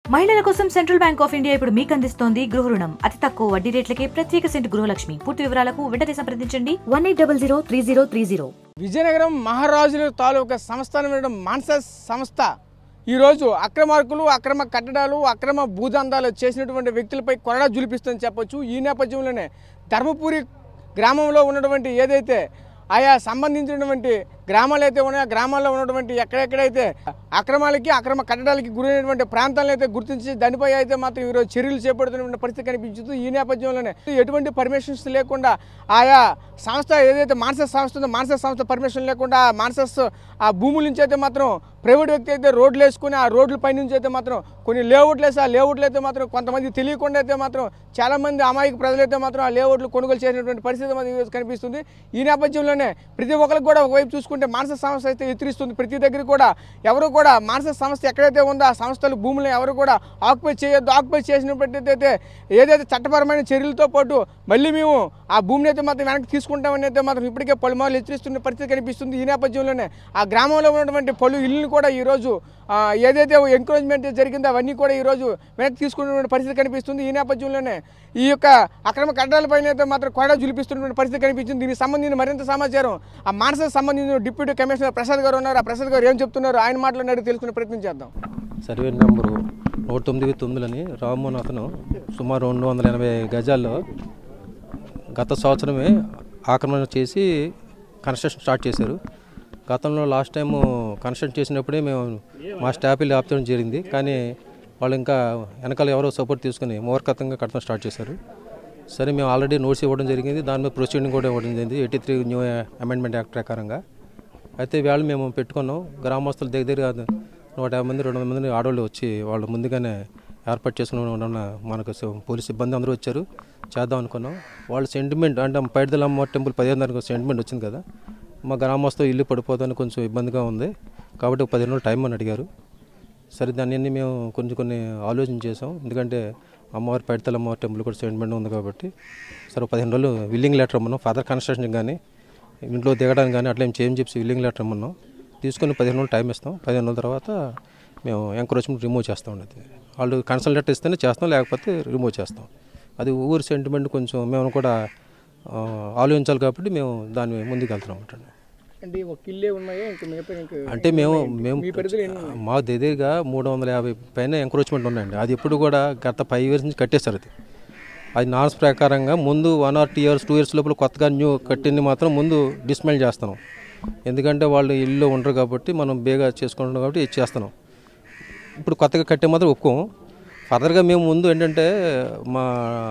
మహిళల కోసం central bank of India ఇప్పుడు మీకు అందిస్తోంది గృహ రుణం అతి తక్కువ వడ్డీ రేట్లకే ప్రత్యేక సెంట్ గృహలక్ష్మి పూర్తి వివరాలకు వెంటనే సంప్రదించండి one eight double zero three zero three zero Vizianagaram మహారాజుల తాలూకా సంస్థానమైన మాన్సస్ సంస్థ ఈరోజు అక్రమార్కులు అక్రమ కట్టడాలు అక్రమ భూదందాలు చేసినటువంటి వ్యక్తులపై కొరడా జులిపిస్తుందని చెప్పొచ్చు ఈ నేపథ్యంలోనే ధర్మపురి గ్రామంలో ఉన్నటువంటి ఏదైతే ఆయా సంబంధించినటువంటి గ్రామాలు అయితే ఉన్నాయో ఆ గ్రామాల్లో ఉన్నటువంటి ఎక్కడెక్కడైతే అక్రమాలకి అక్రమ కట్టడాలకి గురైనటువంటి ప్రాంతాలను అయితే గుర్తించి దానిపై అయితే మాత్రం ఈరోజు చర్యలు చేపడుతున్నటువంటి పరిస్థితి కనిపించుతూ ఈ నేపథ్యంలోనే ఎటువంటి పర్మిషన్స్ లేకుండా ఆయా సంస్థ ఏదైతే మానసస్ సంస్థ ఉందో మానసస్ సంస్థ పర్మిషన్ లేకుండా మానసస్ ఆ భూముల నుంచి అయితే మాత్రం ప్రైవేట్ వ్యక్తి అయితే రోడ్లు వేసుకుని ఆ రోడ్ల పై నుంచి అయితే మాత్రం కొన్ని లేఅవుట్లు వేసి ఆ లేఅవుట్లు అయితే మాత్రం కొంతమంది తెలియకుండా అయితే మాత్రం చాలామంది అమాయక ప్రజలైతే మాత్రం ఆ లేఅవుట్లు కొనుగోలు చేసినటువంటి పరిస్థితి మనకి ఈరోజు కనిపిస్తుంది ఈ నేపథ్యంలోనే ప్రతి ఒక్కరికి కూడా ఒకవైపు చూసుకుంటే మానస సంస్థ అయితే ఎత్తిరిస్తుంది ప్రతి దగ్గర కూడా ఎవరు కూడా మానస సంస్థ ఎక్కడైతే ఉందో ఆ సంస్థలు భూములను ఎవరు కూడా ఆక్యుపై చేయొద్దు ఆక్యుపై చేసినట్టయితే ఏదైతే చట్టపరమైన చర్యలతో పాటు మళ్ళీ మేము ఆ భూమిని అయితే మాత్రం వెనక్కి తీసుకుంటామని అయితే మాత్రం ఇప్పటికే పలుమార్లు హెచ్చరిస్తున్న పరిస్థితి కనిపిస్తుంది ఈ నేపథ్యంలోనే ఆ గ్రామంలో ఉన్నటువంటి పలు ఇళ్ళని కూడా ఈరోజు ఆ, ఏదైతే ఎంకరేజ్మెంట్ జరిగిందో అవన్నీ కూడా ఈరోజు వెనక్కి తీసుకున్నటువంటి పరిస్థితి కనిపిస్తుంది ఈ నేపథ్యంలోనే ఈ యొక్క అక్రమ కట్టడాలపైన అయితే మాత్రం కొరడా జులిపిస్తున్నటువంటి పరిస్థితి కనిపించింది దీనికి సంబంధించిన మరింత సమాచారం ఆ మానసకు సంబంధించిన డిప్యూటీ కమిషనర్ ప్రసాద్ గారు ఉన్నారు ఆ ప్రసాద్ గారు ఏం చెప్తున్నారు ఆయన మాటలను అడిగి తెలుసుకునే ప్రయత్నం చేద్దాం సర్వే నెంబరు నూట తొమ్మిది తొమ్మిదిలని రామ్మోహన్ అతను సుమారు రెండు వందల ఎనభై గజాల్లో గత సంవత్సరమే ఆక్రమణ చేసి కన్స్ట్రక్షన్ స్టార్ట్ చేశారు గతంలో లాస్ట్ టైం కన్స్ట్రక్షన్ చేసినప్పుడే మేము మా స్టాఫ్ వెళ్ళి ఆపుతడం జరిగింది కానీ వాళ్ళు ఇంకా వెనకాల ఎవరో సపోర్ట్ తీసుకుని మూర్ఖతంగా కట్టడం స్టార్ట్ చేశారు సరే మేము ఆల్రెడీ నోట్స్ ఇవ్వడం జరిగింది దాని మీద ప్రొసీడింగ్ కూడా ఇవ్వడం జరిగింది eighty three new amendment act ప్రకారంగా అయితే వేళ మేము పెట్టుకున్నాం గ్రామస్తుల దగ్గర దగ్గర నూట యాభై మంది రెండు వందల మంది ఆడవాళ్ళు వచ్చి వాళ్ళు ముందుగానే ఏర్పాటు చేసుకుని ఉన్న మనకు స- పోలీస్ సిబ్బంది అందరూ వచ్చారు చేద్దాం అనుకున్నాం వాళ్ళు సెంటిమెంట్ అంటే పైడిదల అమ్మ టెంపుల్ పదిహేను తారీఖు సెంటిమెంట్ వచ్చింది కదా మా గ్రామస్తులు ఇల్లు పడిపోతుందని కొంచెం ఇబ్బందిగా ఉంది కాబట్టి ఒక పదిహేను రోజులు టైం అని అడిగారు సరే దాన్ని అన్ని మేము కొన్ని కొన్ని ఆలోచన చేసాం ఎందుకంటే అమ్మవారి పైడితల అమ్మవారి టెంపుల్ కూడా సెంటిమెంట్ ఉంది కాబట్టి సరే ఒక పదిహేను రోజులు విల్లింగ్ లెటర్ ఇమ్మన్నాం ఫాదర్ కన్స్ట్రక్షన్ కానీ ఇంట్లో దిగడానికి కానీ అట్లా ఏం చేయం చెప్పి విల్లింగ్ లెటర్ ఇమ్మన్నాం తీసుకొని పదిహేను రోజులు టైం ఇస్తాం పదిహేను రోజుల తర్వాత మేము ఎంకరేజ్మెంట్ రిమూవ్ చేస్తాం అది వాళ్ళు కన్సల్ట్ లెటర్ ఇస్తేనే చేస్తాం లేకపోతే రిమూవ్ చేస్తాం అది ఊరి సెంటిమెంట్ కొంచెం మేము కూడా ఆ, ఆలోచించాలి కాబట్టి మేము దాన్ని ముందుకు వెళ్తున్నాం అంటాను అంటే ఒక ఇల్లే ఉన్నాయా ఇంకా మిగతా ఇంకా అంటే మేము మేము మీ పరిధిలో ఎన్ని మా దగ్గరగా మూడు వందల యాభై పైన ఎంక్రోచ్మెంట్ ఉన్నాయండి అది ఎప్పుడు కూడా గత ఫైవ్ ఇయర్స్ నుంచి కట్టేశారు అది అది నార్మ్స్ ప్రకారంగా ముందు one or two years two years లోపల కొత్తగా న్యూ కట్టింది మాత్రం ముందు డిస్మెల్ చేస్తున్నాం ఎందుకంటే వాళ్ళు ఇల్లు ఉండరు కాబట్టి మనం బేగా చేసుకుంటున్నాం కాబట్టి ఇది చేస్తున్నాం ఇప్పుడు కొత్తగా కట్టే మాత్రం ఒప్పుకోము ఫర్దర్గా మేము ముందు ఏంటంటే మా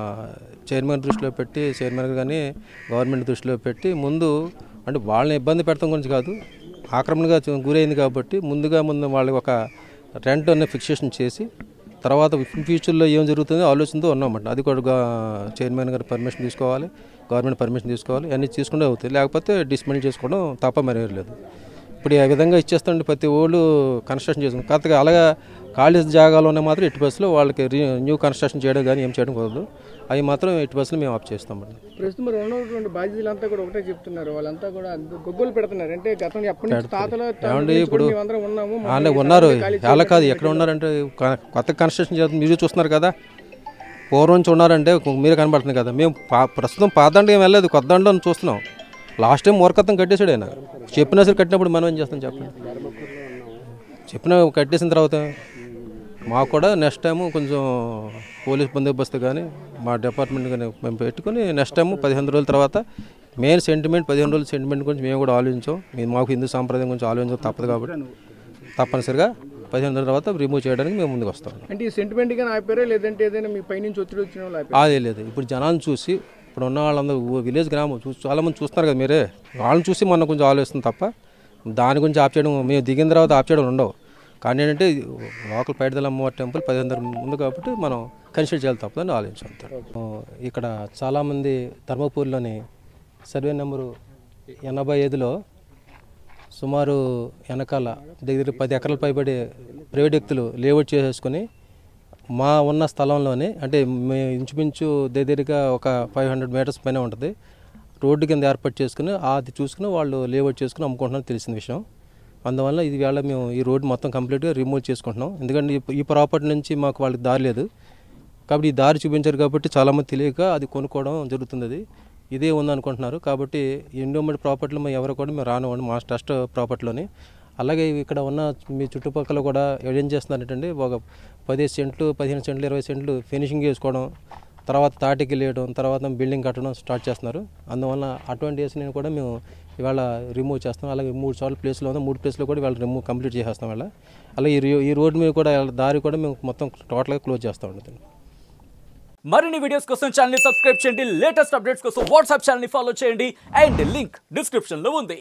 చైర్మన్ దృష్టిలో పెట్టి చైర్మన్ కానీ గవర్నమెంట్ దృష్టిలో పెట్టి ముందు అంటే వాళ్ళని ఇబ్బంది పెట్టడం గురించి కాదు ఆక్రమణగా చు- గురైంది కాబట్టి ముందుగా ముందు వాళ్ళకి ఒక రెంట్ అనే ఫిక్సేషన్ చేసి తర్వాత ఫ్యూచర్లో ఏం జరుగుతుందో ఆలోచనతో ఉన్నామంట అది కూడా గా- చైర్మన్ గారి పర్మిషన్ తీసుకోవాలి గవర్నమెంట్ పర్మిషన్ తీసుకోవాలి అన్నీ తీసుకుంటే అవుతాయి లేకపోతే డిస్మెంట్ చేసుకోవడం తప్ప మరే లేదు ఇప్పుడు ఈ విధంగా ఇచ్చేస్తుంటే ప్రతి ఓళ్ళు కన్స్ట్రక్షన్ చేసుకుని కొత్తగా అలాగా ఖాళీ జాగాలోనే మాత్రం ఎట్టి బస్సులో వాళ్ళకి రీ న్యూ కన్స్ట్రక్షన్ చేయడం కానీ ఏం చేయడం కుదరదు అవి మాత్రం ఎట్టి బస్సులు మేము ఆఫ్ చేస్తామండి ప్రస్తుతం మరి ఉన్నటువంటి బాధ్యతలంతా కూడా ఒకటే చెప్తున్నారు వాళ్ళంతా కూడా గొగ్గోలు పెడుతున్నారు అంటే గతంలో ఎప్పటి నుంచి తాతల ఏమండి ఇప్పుడు మేమందరం ఉన్నాము మా వాళ్ళే ఉన్నారు ఎలా కాదు ఎక్కడ ఉన్నారంటే కొ- కొత్త కన్స్ట్రక్షన్ చేస్తుంది మీరు చూస్తున్నారు కదా పూర్వం నుంచి ఉన్నారంటే మీరు కనబడుతుంది కదా మేము పా ప్రస్తుతం పాతండి ఏం వెళ్ళలేదు కొత్త దండం చూస్తున్నాం లాస్ట్ టైం మూర్ఖత్వం కట్టేశాడు ఆయన చెప్పినా సరే కట్టినప్పుడు మనం ఏం చేస్తాం చెప్పండి చెప్పిన కట్టేసిన తర్వాత మాకు కూడా నెక్స్ట్ టైము కొంచెం పోలీస్ బందోబస్తు కానీ మా డిపార్ట్మెంట్ కానీ మేము పెట్టుకుని నెక్స్ట్ టైము పదిహేను రోజుల తర్వాత మెయిన్ సెంటిమెంట్ పదిహేను రోజుల సెంటిమెంట్ గురించి మేము కూడా ఆలోచించాం మేము మాకు హిందూ సాంప్రదాయం గురించి ఆలోచించడం తప్పదు కాబట్టి తప్పనిసరిగా పదిహేను రోజుల తర్వాత రిమూవ్ చేయడానికి మేము ముందుకు వస్తాం అంటే ఈ సెంటిమెంట్ గా ఆపారా లేదంటే ఏదైనా మీ పైనుంచి ఒత్తిడి వచ్చిన వాళ్ళు ఆపారా? అదే లేదు ఇప్పుడు జనాన్ని చూసి ఇప్పుడు ఉన్న వాళ్ళందరూ ఊ- విలేజ్ గ్రామం చూసి చాలామంది చూస్తున్నారు కదా మీరే వాళ్ళని చూసి మనం కొంచెం ఆలోచిస్తుంది తప్ప దాని గురించి ఆప్ చేయడం మేము దిగిన తర్వాత ఆప్ చేయడం ఉండవు కానీ ఏంటంటే ఇది లోకల్ పైడిదల అమ్మవారి టెంపుల్ పదిహేను తరగతి ముందు కాబట్టి మనం కన్సిడర్ చేయాలి తప్పదని ఆలోచించాం ఇక్కడ చాలామంది ధర్మపూర్లోని సర్వే నెంబరు ఎనభై ఐదులో సుమారు వెనకాల దగ్గర పది ఎకరాల పైబడి ప్రైవేట్ వ్యక్తులు లేఅవుట్ చేసేసుకొని మా ఉన్న స్థలంలోనే అంటే మే ఇంచుమించు దగ్గరగా ఒక ఫైవ్ హండ్రెడ్ మీటర్స్ పైన ఉంటుంది రోడ్డు కింద ఏర్పాటు చేసుకుని అది చూసుకుని వాళ్ళు లేఅవుట్ చేసుకుని అమ్ముకుంటున్నారని తెలిసిన విషయం అందువల్ల ఇది వేళ మేము ఈ రోడ్ మొత్తం కంప్లీట్గా రిమూవ్ చేసుకుంటున్నాం ఎందుకంటే ఈ- ఈ ప్రాపర్టీ నుంచి మాకు వాళ్ళకి దారి లేదు కాబట్టి ఈ దారి చూపించారు కాబట్టి చాలామంది తెలియక అది కొనుక్కోవడం జరుగుతుంది అది ఇదే ఉందనుకుంటున్నారు కాబట్టి ఎండోమెంట్ ప్రాపర్టీలో మేము ఎవరు కూడా మేము రానివ్వండి మా ట్రస్ట్ ప్రాపర్టీలోని అలాగే ఇక్కడ ఉన్న మీ చుట్టుపక్కల కూడా ఏం చేస్తున్నారంటే ఒక పదిహేను సెంట్లు పదిహేను సెంట్లు ఇరవై సెంట్లు ఫినిషింగ్ చేసుకోవడం తర్వాత తాటికి వెళ్ళడం తర్వాత బిల్డింగ్ కట్టడం స్టార్ట్ చేస్తున్నారు అందువల్ల అటువంటి వేసిన కూడా మేము ఇవాళ రిమూవ్ చేస్తాం అలాగే మూడు సార్లు ప్లేస్లో ఉంది మూడు ప్లేస్లో కూడా ఇవాళ రిమూవ్ కంప్లీట్ చేసేస్తాం ఇవాళ అలాగే ఈ రో- ఈ రోడ్ మీద కూడా దారి కూడా మేము మొత్తం టోటల్గా క్లోజ్ చేస్తాం అండి మరిన్ని వీడియోస్ కోసం ఛానల్ సబ్స్క్రైబ్ చేయండి లేటెస్ట్ అప్డేట్స్ కోసం వాట్సాప్ ఛానల్ ఫాలో చేయండి అండ్ లింక్ డిస్క్రిప్షన్ లో ఉంది